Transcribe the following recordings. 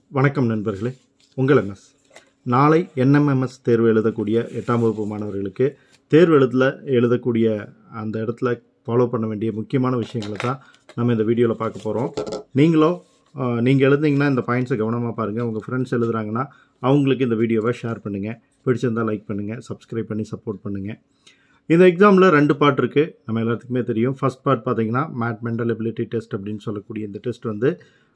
வணக்கம் நண்பர்களே உங்கள் எம்எஸ் நாளை என்எம்எம்எஸ் தேர்வு எழுதக்கூடிய எட்டாம் வகுப்பு மாணவர்களுக்கு தேர்வு எழுதல எழுதக்கூடிய அந்த இடத்துல ஃபாலோ பண்ண வேண்டிய முக்கியமான விஷயங்களை தான் நம்ம இந்த வீடியோவில் பார்க்க போகிறோம் நீங்களோ நீங்கள் எழுதிங்கன்னா இந்த பாயிண்ட்ஸை கவனமாக பாருங்கள் உங்கள் ஃப்ரெண்ட்ஸ் எழுதுறாங்கன்னா அவங்களுக்கு இந்த வீடியோவை ஷேர் பண்ணுங்கள் பிடிச்சிருந்தால் லைக் பண்ணுங்கள் சப்ஸ்கிரைப் பண்ணி சப்போர்ட் பண்ணுங்கள் இந்த எக்ஸாமில் ரெண்டு பார்ட் இருக்குது நம்ம எல்லாத்துக்குமே தெரியும் ஃபர்ஸ்ட் பார்ட் பார்த்தீங்கன்னா மேட் மென்டல் எபிலிட்டி டெஸ்ட் அப்படின்னு சொல்லக்கூடிய இந்த டெஸ்ட் வந்து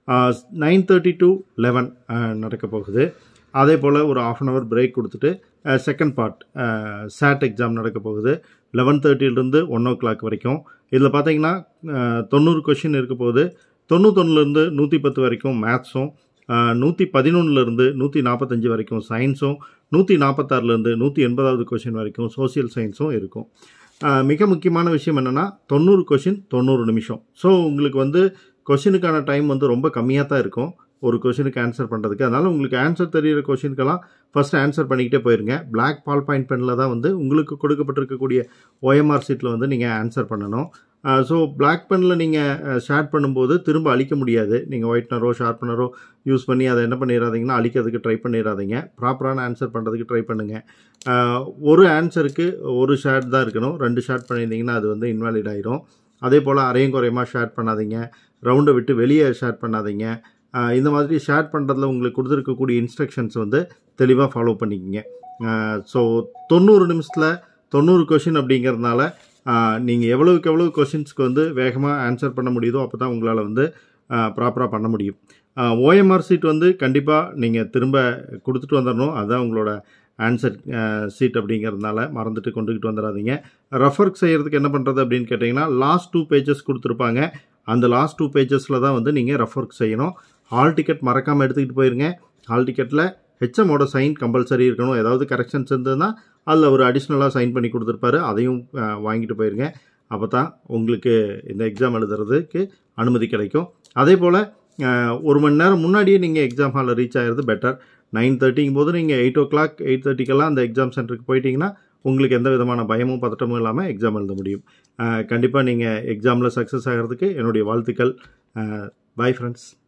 நைன் தேர்ட்டி டு லெவன் நடக்க போகுது அதே போல் ஒரு ஆஃப் அன் ஹவர் பிரேக் கொடுத்துட்டு செகண்ட் பார்ட் சேட் எக்ஸாம் நடக்க போகுது லெவன் தேர்ட்டிலிருந்து ஒன் ஓ கிளாக் வரைக்கும் இதில் பார்த்தீங்கன்னா அஹ், தொண்ணூறு கொஷின் இருக்க போகுது தொண்ணூத்தொன்னுலேருந்து நூற்றி பத்து வரைக்கும் மேத்ஸும் நூற்றி பதினொன்றுலேருந்து நூற்றி நாற்பத்தஞ்சு வரைக்கும் சயின்ஸும் நூற்றி நாற்பத்தாறுலேருந்து நூற்றி எண்பதாவது கொஷின் வரைக்கும் சோஷியல் சயின்ஸும் இருக்கும் அஹ், மிக முக்கியமான விஷயம் என்னென்னா தொண்ணூறு கொஷின் தொண்ணூறு நிமிஷம் ஸோ உங்களுக்கு வந்து கொஷினுக்கான டைம் வந்து ரொம்ப கம்மியாக தான் இருக்கும் ஒரு கொஷினுக்கு ஆன்சர் பண்ணுறதுக்கு அதனால் உங்களுக்கு ஆன்சர் தெரியிற கொஷினுக்கெல்லாம் ஃபஸ்ட்டு ஆன்சர் பண்ணிக்கிட்டே போயிருங்க Black பால் பாயிண்ட் பெனில் தான் வந்து உங்களுக்கு கொடுக்கப்பட்டிருக்கக்கூடிய ஓஎம்ஆர் சீட்டில் வந்து நீங்கள் ஆன்சர் பண்ணணும் ஸோ பிளாக் பெனில் நீங்கள் ஷேர் பண்ணும்போது திரும்ப அழிக்க முடியாது நீங்கள் ஒயிட்னரோ ஷார்ப்னரோ யூஸ் பண்ணி அதை என்ன பண்ணிடாதீங்கன்னா அழிக்கிறதுக்கு ட்ரை பண்ணிடாதீங்க ப்ராப்பரான ஆன்சர் பண்ணுறதுக்கு ட்ரை பண்ணுங்கள் ஆஹ், ஒரு ஆன்சருக்கு ஒரு ஷேட் தான் இருக்கணும் ரெண்டு ஷேட் பண்ணியிருந்தீங்கன்னா அது வந்து இன்வாலிட் ஆயிரும் அதே போல் அரையும் குறையமாக ஷேர் பண்ணாதீங்க ரவுண்டை விட்டு வெளியே ஷேர் பண்ணாதீங்க ஆஹ், இந்த மாதிரி ஷேர் பண்ணுறதுல உங்களுக்கு கொடுத்துருக்கக்கூடிய இன்ஸ்ட்ரக்ஷன்ஸ் வந்து தெளிவாக ஃபாலோ பண்ணிக்கங்க ஸோ தொண்ணூறு நிமிஷத்தில் தொண்ணூறு கொஷின் அப்படிங்கிறதுனால நீங்கள் எவ்வளவுக்கு எவ்வளவு கொஷின்ஸ்க்கு வந்து வேகமாக ஆன்சர் பண்ண முடியுதோ அப்போ தான் உங்களால் வந்து ப்ராப்பராக பண்ண முடியும் ஓஎம்ஆர் சீட் வந்து கண்டிப்பாக நீங்கள் திரும்ப கொடுத்துட்டு வந்துடணும் அதுதான் உங்களோட ஆன்சர் சீட் அப்படிங்கிறதுனால மறந்துட்டு கொண்டுக்கிட்டு வந்துடாதீங்க ரெஃபர் செய்கிறதுக்கு என்ன பண்ணுறது அப்படின்னு கேட்டிங்கன்னா லாஸ்ட் டூ பேஜஸ் கொடுத்துருப்பாங்க அந்த லாஸ்ட் டூ பேஜஸில் தான் வந்து நீங்கள் ரெஃபர் செய்யணும் ஹால் டிக்கெட் மறக்காமல் எடுத்துக்கிட்டு போயிருங்க ஹால் டிக்கெட்டில் ஹெச்எம்மோட சைன் கம்பல்சரி இருக்கணும் ஏதாவது கரெக்ஷன்ஸ் இருந்ததுன்னா அதில் ஒரு அடிஷ்னலாக சைன் பண்ணி கொடுத்துருப்பாரு அதையும் அஹ், வாங்கிட்டு போயிருங்க அப்போ தான் உங்களுக்கு இந்த எக்ஸாம் எழுதுறதுக்கு அனுமதி கிடைக்கும் அதே போல் ஒரு மணி நேரம் முன்னாடியே நீங்கள் எக்ஸாம் ஹாலில் ரீச் ஆகிறது பெட்டர் நைன் தேர்ட்டிங்கும் போது நீங்கள் எயிட் ஓ கிளாக் எயிட் தேர்ட்டிக்கெல்லாம் அந்த எக்ஸாம் சென்டருக்கு போயிட்டீங்கன்னா உங்களுக்கு எந்த விதமான பயமும் பதட்டமும் இல்லாமல் எக்ஸாம் எழுத முடியும் கண்டிப்பாக நீங்கள் எக்ஸாமில் சக்ஸஸ் ஆகிறதுக்கு என்னுடைய வாழ்த்துக்கள் பாய் ஃப்ரெண்ட்ஸ்